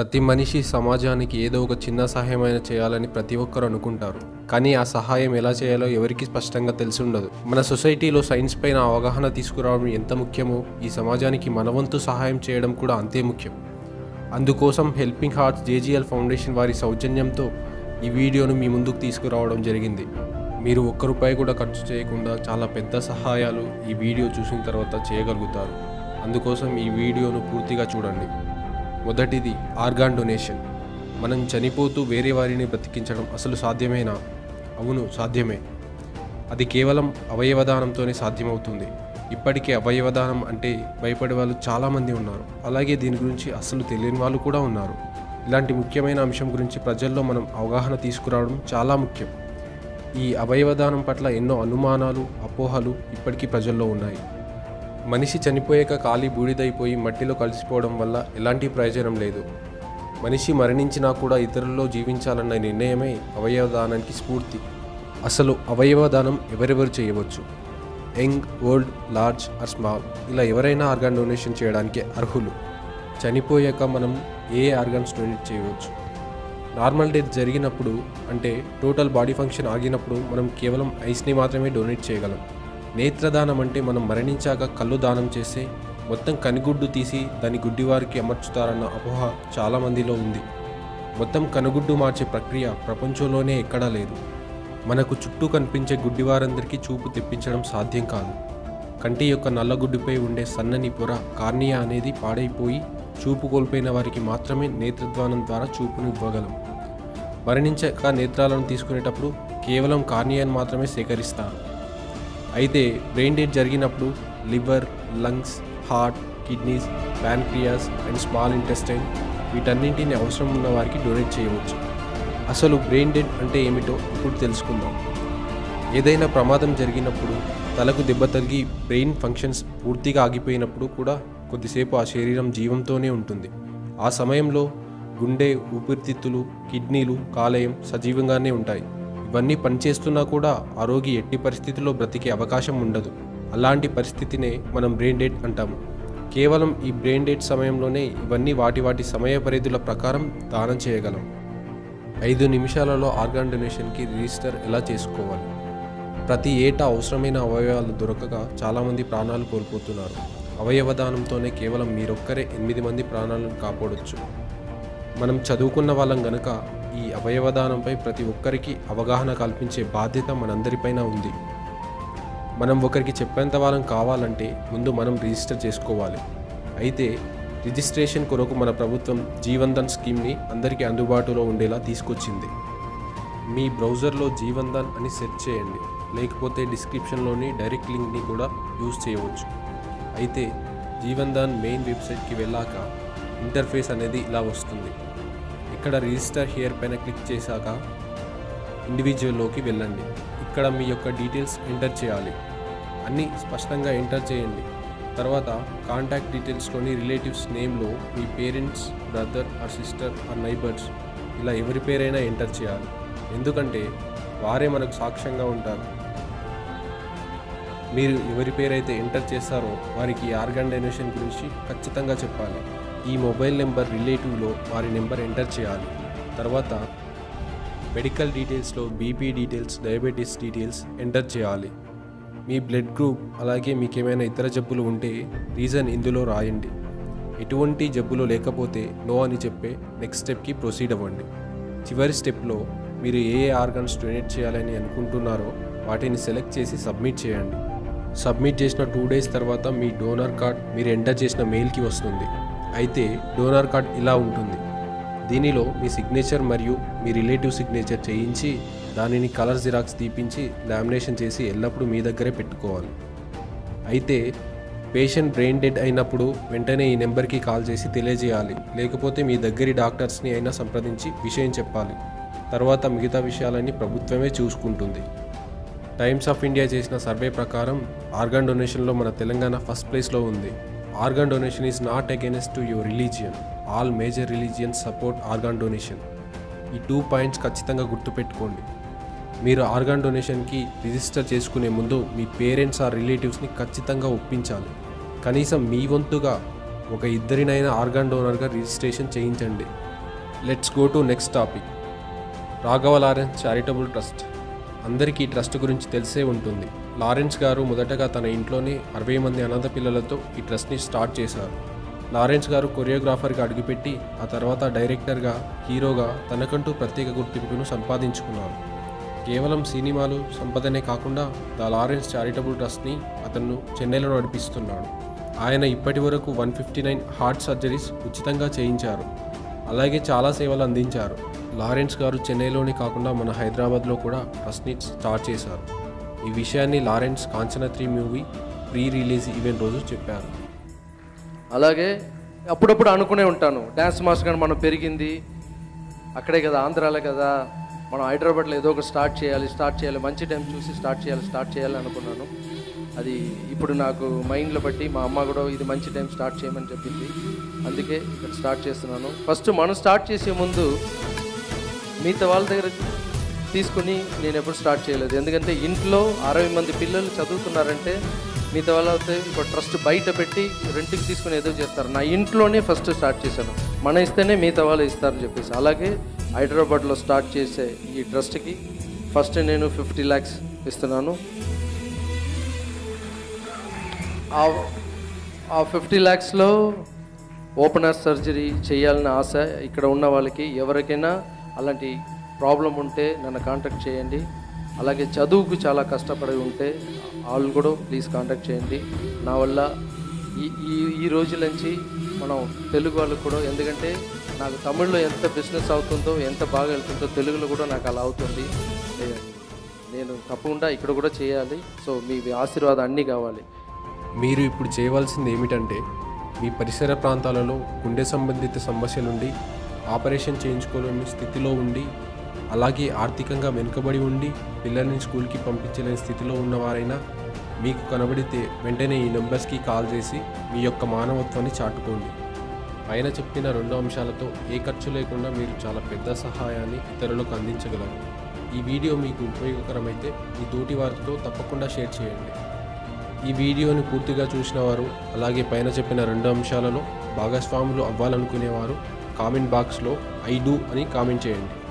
ప్రతి మనిషి సమాజానికి ఏదో ఒక చిన్న సహాయమైన చేయాలని ప్రతి ఒక్కరు అనుకుంటారు కానీ ఆ సహాయం ఎలా చేయాలో ఎవరికి స్పష్టంగా తెలిసి ఉండదు మన సొసైటీలో సైన్స్ పైన అవగాహన తీసుకురావడం ఎంత ముఖ్యమో ఈ సమాజానికి మనవంతు సహాయం చేయడం కూడా అంతే ముఖ్యం అందుకోసం హెల్పింగ్ హార్ట్స్ జేజీఎల్ ఫౌండేషన్ వారి సౌజన్యంతో ఈ వీడియోను మీ ముందుకు తీసుకురావడం జరిగింది మీరు ఒక్క రూపాయి కూడా ఖర్చు చేయకుండా చాలా పెద్ద సహాయాలు ఈ వీడియో చూసిన తర్వాత చేయగలుగుతారు అందుకోసం ఈ వీడియోను పూర్తిగా చూడండి మొదటిది ఆర్గాన్ డొనేషన్ మనం చనిపోతూ వేరే వారిని బ్రతికించడం అసలు సాధ్యమేనా అవును సాధ్యమే అది కేవలం అవయవదానంతోనే సాధ్యమవుతుంది ఇప్పటికే అవయవదానం అంటే భయపడే వాళ్ళు చాలామంది ఉన్నారు అలాగే దీని గురించి అసలు తెలియని వాళ్ళు కూడా ఉన్నారు ఇలాంటి ముఖ్యమైన అంశం గురించి ప్రజల్లో మనం అవగాహన తీసుకురావడం చాలా ముఖ్యం ఈ అవయవదానం పట్ల ఎన్నో అనుమానాలు అపోహలు ఇప్పటికీ ప్రజల్లో ఉన్నాయి మనిషి చనిపోయాక ఖాళీ బూడిదైపోయి మట్టిలో కలిసిపోవడం వల్ల ఎలాంటి ప్రయోజనం లేదు మనిషి మరణించినా కూడా ఇతరుల్లో జీవించాలన్న నిర్ణయమే అవయవదానానికి స్ఫూర్తి అసలు అవయవదానం ఎవరెవరు చేయవచ్చు young old large or small ఇలా ఎవరైనా ఆర్గాన్ డొనేషన్ చేయడానికి అర్హులు చనిపోయాక మనం ఏ ఆర్గాన్స్ డొనేట్ చేయవచ్చు నార్మల్ డెత్ జరిగినప్పుడు అంటే టోటల్ బాడీ ఫంక్షన్ ఆగినప్పుడు మనం కేవలం ఐస్ని మాత్రమే డొనేట్ చేయగలం నేత్రదానం అంటే మనం మరణించాక కళ్ళు దానం చేస్తే మొత్తం కనుగుడ్డు తీసి దాని గుడ్డివారికి అమర్చుతారన్న అపోహ చాలామందిలో ఉంది మొత్తం కనుగుడ్డు మార్చే ప్రక్రియ ప్రపంచంలోనే ఎక్కడా లేదు మనకు చుట్టూ కనిపించే గుడ్డివారందరికీ చూపు తెప్పించడం సాధ్యం కాదు కంటి యొక్క నల్లగుడ్డుపై ఉండే సన్నని పొర కార్నియా అనేది పాడైపోయి చూపు కోల్పోయిన వారికి మాత్రమే నేత్రద్వానం ద్వారా చూపును ఇవ్వగలం మరణించాక నేత్రాలను తీసుకునేటప్పుడు కేవలం కార్నియాను మాత్రమే సేకరిస్తారు అయితే బ్రెయిన్ డెడ్ జరిగినప్పుడు liver lungs heart kidneys pancreas and small intestine వీటన్నింటిని అవసరం ఉన్న వారికి డొనేట్ చేయవచ్చు అసలు బ్రెయిన్ డెడ్ అంటే ఏమిటో ఇప్పుడు తెలుసుకుందాం ఏదైనా ప్రమాదం జరిగినప్పుడు తలకు దెబ్బ తగిలి బ్రెయిన్ ఫంక్షన్స్ పూర్తిగా ఆగిపోయినప్పుడు కూడా కొద్దిసేపు ఆ శరీరం జీవంతోనే ఉంటుంది ఆ సమయంలో గుండె ఊపిరితిత్తులు కిడ్నీలు కాలేయం సజీవంగానే ఉంటాయి ఇవన్నీ పనిచేస్తున్నా కూడా ఆ రోగి ఎట్టి పరిస్థితుల్లో బ్రతికే అవకాశం ఉండదు అలాంటి పరిస్థితినే మనం బ్రెయిన్ డెడ్ అంటాము కేవలం ఈ బ్రెయిన్ డెడ్ సమయంలోనే ఇవన్నీ వాటి వాటి సమయ పరిధుల ప్రకారం దానం చేయగలం ఐదు నిమిషాలలో ఆర్గాన్ డొనేషన్కి రిజిస్టర్ ఎలా చేసుకోవాలి ప్రతి ఏటా అవసరమైన అవయవాలు దొరకక చాలామంది ప్రాణాలు కోల్పోతున్నారు అవయవదానంతోనే కేవలం మీరొక్కరే ఎనిమిది మంది ప్రాణాలను కాపాడొచ్చు మనం చదువుకున్న వాళ్ళం గనక ఈ అవయవదానంపై ప్రతి ఒక్కరికి అవగాహన కల్పించే బాధ్యత మనందరిపైన ఉంది మనం ఒకరికి చెప్పేంత వాళ్ళం కావాలంటే ముందు మనం రిజిస్టర్ చేసుకోవాలి అయితే రిజిస్ట్రేషన్ కొరకు మన ప్రభుత్వం జీవన్ధన్ స్కీమ్ని అందరికీ అందుబాటులో ఉండేలా తీసుకొచ్చింది మీ బ్రౌజర్లో జీవన్ధన్ అని సెర్చ్ చేయండి లేకపోతే డిస్క్రిప్షన్లోని డైరెక్ట్ లింక్ని కూడా యూజ్ చేయవచ్చు అయితే జీవన్ధన్ మెయిన్ వెబ్సైట్కి వెళ్ళాక ఇంటర్ఫేస్ అనేది ఇలా వస్తుంది ఇక్కడ రిజిస్టర్ హియర్ పైన క్లిక్ చేశాక ఇండివిజువల్లోకి వెళ్ళండి ఇక్కడ మీ యొక్క డీటెయిల్స్ ఎంటర్ చేయాలి అన్నీ స్పష్టంగా ఎంటర్ చేయండి తర్వాత కాంటాక్ట్ డీటెయిల్స్లోని రిలేటివ్స్ నేమ్లో మీ parents brother or sister or neighbours ఇలా ఎవరి పేరైనా ఎంటర్ చేయాలి ఎందుకంటే వారే మనకు సాక్ష్యంగా ఉంటారు మీరు ఎవరి పేరైతే ఎంటర్ చేస్తారో వారికి ఈ ఆర్గాన్ డొనేషన్ గురించి ఖచ్చితంగా చెప్పాలి ఈ మొబైల్ నెంబర్ రిలేటివ్లో వారి నెంబర్ ఎంటర్ చేయాలి తర్వాత మెడికల్ డీటెయిల్స్లో BP details diabetes details enter చేయాలి మీ బ్లడ్ గ్రూప్ అలాగే మీకు ఏమైనా ఇతర జబ్బులు ఉంటే రీజన్ ఇందులో రాయండి ఎటువంటి జబ్బులు లేకపోతే నో అని చెప్పే నెక్స్ట్ స్టెప్కి ప్రొసీడ్ అవ్వండి చివరి స్టెప్లో మీరు ఏ ఏ ఆర్గన్స్ డొనేట్ చేయాలని అనుకుంటున్నారో వాటిని సెలెక్ట్ చేసి సబ్మిట్ చేయండి సబ్మిట్ చేసిన టూ డేస్ తర్వాత మీ డోనర్ కార్డ్ మీరు ఎంటర్ చేసిన మెయిల్కి వస్తుంది అయితే డోనర్ కార్డ్ ఇలా ఉంటుంది దీనిలో మీ సిగ్నేచర్ మరియు మీ రిలేటివ్ సిగ్నేచర్ చేయించి దానిని కలర్ జిరాక్స్ తీపించి లామినేషన్ చేసి ఎల్లప్పుడూ మీ దగ్గరే పెట్టుకోవాలి అయితే పేషెంట్ బ్రెయిన్ డెడ్ అయినప్పుడు వెంటనే ఈ నెంబర్కి కాల్ చేసి తెలియజేయాలి లేకపోతే మీ దగ్గరి డాక్టర్స్ని అయినా సంప్రదించి విషయం చెప్పాలి తర్వాత మిగతా విషయాలన్నీ ప్రభుత్వమే చూసుకుంటుంది టైమ్స్ ఆఫ్ ఇండియా చేసిన సర్వే ప్రకారం ఆర్గాన్ డొనేషన్లో మన తెలంగాణ ఫస్ట్ ప్లేస్లో ఉంది organ donation is not against to your religion all major religions support organ donation ఈ టూ పాయింట్స్ ఖచ్చితంగా గుర్తుపెట్టుకోండి మీరు ఆర్గాన్ డొనేషన్కి రిజిస్టర్ చేసుకునే ముందు మీ పేరెంట్స్ ఆ రిలేటివ్స్ని ఖచ్చితంగా ఒప్పించాలి కనీసం మీ వంతుగా ఒక ఇద్దరినైనా ఆర్గాన్ డోనర్గా రిజిస్ట్రేషన్ చేయించండి let's go to next topic Raghava Lawrence charitable trust అందరికీ ఈ ట్రస్ట్ గురించి తెలిసే ఉంటుంది లారెన్స్ గారు మొదటగా తన ఇంట్లోనే అరవై మంది అనాథ పిల్లలతో ఈ ట్రస్ట్ని స్టార్ట్ చేశారు లారెన్స్ గారు కొరియోగ్రాఫర్గా అడుగుపెట్టి ఆ తర్వాత డైరెక్టర్గా హీరోగా తనకంటూ ప్రత్యేక గుర్తింపును సంపాదించుకున్నారు కేవలం సినిమాలు సంపదనే కాకుండా ద లారెన్స్ చారిటబుల్ ట్రస్ట్ని అతను చెన్నైలో నడిపిస్తున్నాడు ఆయన ఇప్పటి వరకు one fifty nine heart surgeries ఉచితంగా చేయించారు అలాగే చాలా సేవలు అందించారు లారెన్స్ గారు చెన్నైలోనే కాకుండా మన హైదరాబాద్లో కూడా ట్రస్ట్ని స్టార్ట్ చేశారు ఈ విషయాన్ని Lawrence Kanchana three movie pre release event రోజు చెప్పారు అలాగే అప్పుడప్పుడు అనుకునే ఉంటాను డ్యాన్స్ మాస్టర్ కానీ మనం పెరిగింది అక్కడే కదా ఆంధ్రాలే కదా మనం హైదరాబాద్లో ఏదో ఒకటి స్టార్ట్ చేయాలి స్టార్ట్ చేయాలి మంచి టైం చూసి స్టార్ట్ చేయాలి స్టార్ట్ చేయాలి అనుకున్నాను అది ఇప్పుడు నాకు మైండ్లో బట్టి మా అమ్మ కూడా ఇది మంచి టైం స్టార్ట్ చేయమని చెప్పింది అందుకే ఇక్కడ స్టార్ట్ చేస్తున్నాను ఫస్ట్ మనం స్టార్ట్ చేసే ముందు మిగతా వాళ్ళ దగ్గర తీసుకుని నేను ఎప్పుడు స్టార్ట్ చేయలేదు ఎందుకంటే ఇంట్లో అరవై మంది పిల్లలు చదువుతున్నారంటే మిగతా వాళ్ళతో ఇంకో ట్రస్ట్ బయట పెట్టి రెంట్కి తీసుకుని ఏదో చేస్తారు నా ఇంట్లోనే ఫస్ట్ స్టార్ట్ చేశాను మన ఇస్తేనే మిగతా వాళ్ళు ఇస్తారని చెప్పేసి అలాగే హైదరాబాద్లో స్టార్ట్ చేసే ఈ ట్రస్ట్కి ఫస్ట్ నేను ఫిఫ్టీ ల్యాక్స్ ఇస్తున్నాను ఆ- ఆ ఫిఫ్టీ ల్యాక్స్లో ఓపెనర్ సర్జరీ చేయాలని ఆశ ఇక్కడ ఉన్న వాళ్ళకి ఎవరికైనా అలాంటి ప్రాబ్లం ఉంటే నన్ను కాంటాక్ట్ చేయండి అలాగే చదువుకు చాలా కష్టపడి ఉంటే వాళ్ళు కూడా ప్లీజ్ కాంటాక్ట్ చేయండి నా వల్ల ఈ ఈ ఈ రోజుల నుంచి మనం తెలుగు వాళ్ళకు కూడా ఎందుకంటే నాకు తమిళ్లో ఎంత బిజినెస్ అవుతుందో ఎంత బాగా వెళ్తుందో తెలుగులో కూడా నాకు అలా అవుతుంది ఏ- నేను తప్పకుండా ఇక్కడ కూడా చేయాలి సో మీ ఆశీర్వాదం అన్నీ కావాలి మీరు ఇప్పుడు చేయవలసింది ఏమిటంటే మీ పరిసర ప్రాంతాలలో గుండె సంబంధిత సమస్యలుండి ఆపరేషన్ చేయించుకోలేని స్థితిలో ఉండి అలాగే ఆర్థికంగా వెనుకబడి ఉండి పిల్లల్ని స్కూల్కి పంపించలేని స్థితిలో ఉన్నవారైనా మీకు కనబడితే వెంటనే ఈ నెంబర్స్కి కాల్ చేసి మీ యొక్క మానవత్వాన్ని చాటుకోండి పైన చెప్పిన రెండు అంశాలతో ఏ ఖర్చు లేకుండా మీరు చాలా పెద్ద సహాయాన్ని ఇతరులకు అందించగలరు ఈ వీడియో మీకు ఉపయోగకరమైతే మీ తోటి వారితో తప్పకుండా షేర్ చేయండి ఈ వీడియోని పూర్తిగా చూసిన వారు అలాగే పైన చెప్పిన రెండు అంశాలలో భాగస్వాములు అవ్వాలనుకునేవారు కామెంట్ బాక్స్లో ఐ డూ అని కామెంట్ చేయండి